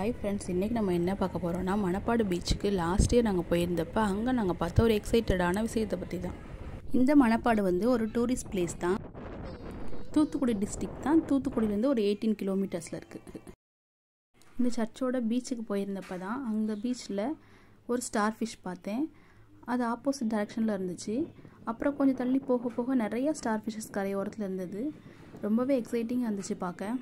hi friends இன்றைக்கி நம்ம என்ன பார்க்க போகிறோம்னா மணப்பாடு பீச்சுக்கு லாஸ்ட் இயர் நாங்கள் போயிருந்தப்ப அங்கே நாங்கள் பார்த்த ஒரு எக்ஸைட்டடான விஷயத்தை பற்றி தான் இந்த மணப்பாடு வந்து ஒரு டூரிஸ்ட் பிளேஸ் தான் தூத்துக்குடி டிஸ்ட்ரிக்ட் தான் தூத்துக்குடியிலேருந்து ஒரு எயிட்டீன் கிலோமீட்டர்ஸில் இருக்குது இந்த சர்ச்சோட பீச்சுக்கு போயிருந்தப்ப தான் அந்த பீச்சில் ஒரு ஸ்டார் ஃபிஷ் பார்த்தேன் அது ஆப்போசிட் டைரெக்ஷனில் இருந்துச்சு அப்புறம் கொஞ்சம் தள்ளி போக போக நிறைய ஸ்டார் ஃபிஷ்ஷஸ் கரையோரத்தில் இருந்தது ரொம்பவே எக்ஸைட்டிங்காக இருந்துச்சு பார்க்க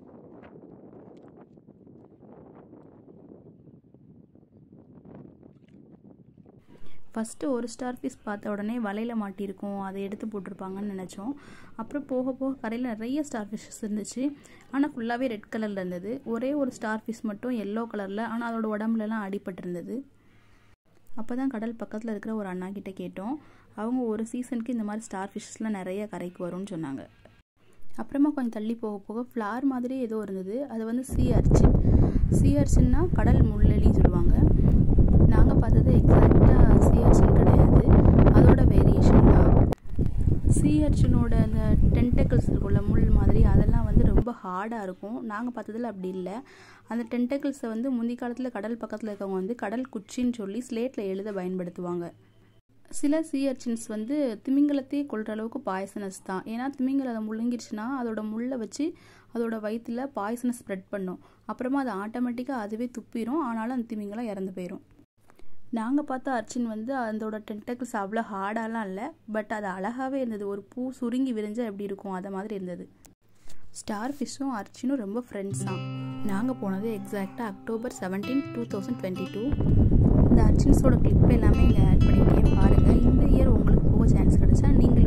ஃபஸ்ட்டு ஒரு ஸ்டார் ஃபிஷ் பார்த்த உடனே வலையில் மாட்டியிருக்கோம் அதை எடுத்து போட்டிருப்பாங்கன்னு நினச்சோம் அப்புறம் போக போக கரையில் நிறைய ஸ்டார் ஃபிஷ்ஷஸ் இருந்துச்சு ஆனால் ஃபுல்லாகவே ரெட் கலரில் இருந்தது ஒரே ஒரு ஸ்டார் ஃபிஷ் மட்டும் எல்லோ கலரில் ஆனால் அதோட உடம்புலலாம் அடிபட்டிருந்தது அப்போ தான் கடல் பக்கத்தில் இருக்கிற ஒரு அண்ணா கிட்டே கேட்டோம் அவங்க ஒரு சீசனுக்கு இந்த மாதிரி ஸ்டார் ஃபிஷ்ஷஸ்லாம் நிறைய கரைக்கு வரும்னு சொன்னாங்க அப்புறமா கொஞ்சம் தள்ளி போக போக ஃப்ளார் மாதிரி ஏதோ இருந்தது அது வந்து சீ அர்ச்சின் சீ அர்ச்சின்னா கடல் முள்ளெலின்னு சொல்லுவாங்க நாங்கள் பார்த்தது எக்ஸாக்டாக சீ அர்ச்சின் கிடையாது அதோட வேரியேஷன் தான் சீ அர்ச்சினோட அந்த டென்டக்கிள்ஸ் இருக்குள்ள முள் மாதிரி அதெல்லாம் வந்து ரொம்ப ஹார்டாக இருக்கும் நாங்கள் பார்த்ததில் அப்படி இல்லை அந்த டென்டக்கிள்ஸை வந்து முந்தி காலத்தில் கடல் பக்கத்தில் இருக்கவங்க வந்து கடல் குச்சின்னு சொல்லி ஸ்லேட்டில் எழுத பயன்படுத்துவாங்க சில சீ அர்ச்சின்ஸ் வந்து திமிங்கலத்தையே கொள்கிற அளவுக்கு பாய்சனஸ் தான் ஏன்னா திமிங்கலம் அதை முழுங்கிடுச்சுன்னா அதோட முள்ளை வச்சு அதோட வயிற்றில் பாய்சனை ஸ்ப்ரெட் பண்ணும் அப்புறமா அது ஆட்டோமேட்டிக்காக அதுவே துப்பிடும் ஆனாலும் அந்த திமிங்கலம் இறந்து போயிடும் நாங்கள் பார்த்த அர்ச்சின் வந்து அதோட டென்டக்கிள்ஸ் அவ்வளோ ஹார்டாலாம் இல்லை பட் அது அழகாகவே இருந்தது ஒரு பூ சுருங்கி விரிஞ்சால் எப்படி இருக்கும் அதை மாதிரி இருந்தது ஸ்டார் ஃபிஷ்ஷும் அர்ச்சினும் ரொம்ப ஃப்ரெண்ட்ஸ் தான் நாங்கள் போனது எக்ஸாக்டாக October seventeen two thousand twenty two இந்த அர்ச்சின்ஸோட கிளிப் எல்லாமே இங்கே ஆட் பண்ணியிருக்கேன் பாருங்கள் இந்த இயர் உங்களுக்கு போக சான்ஸ் கிடச்சா நீங்கள்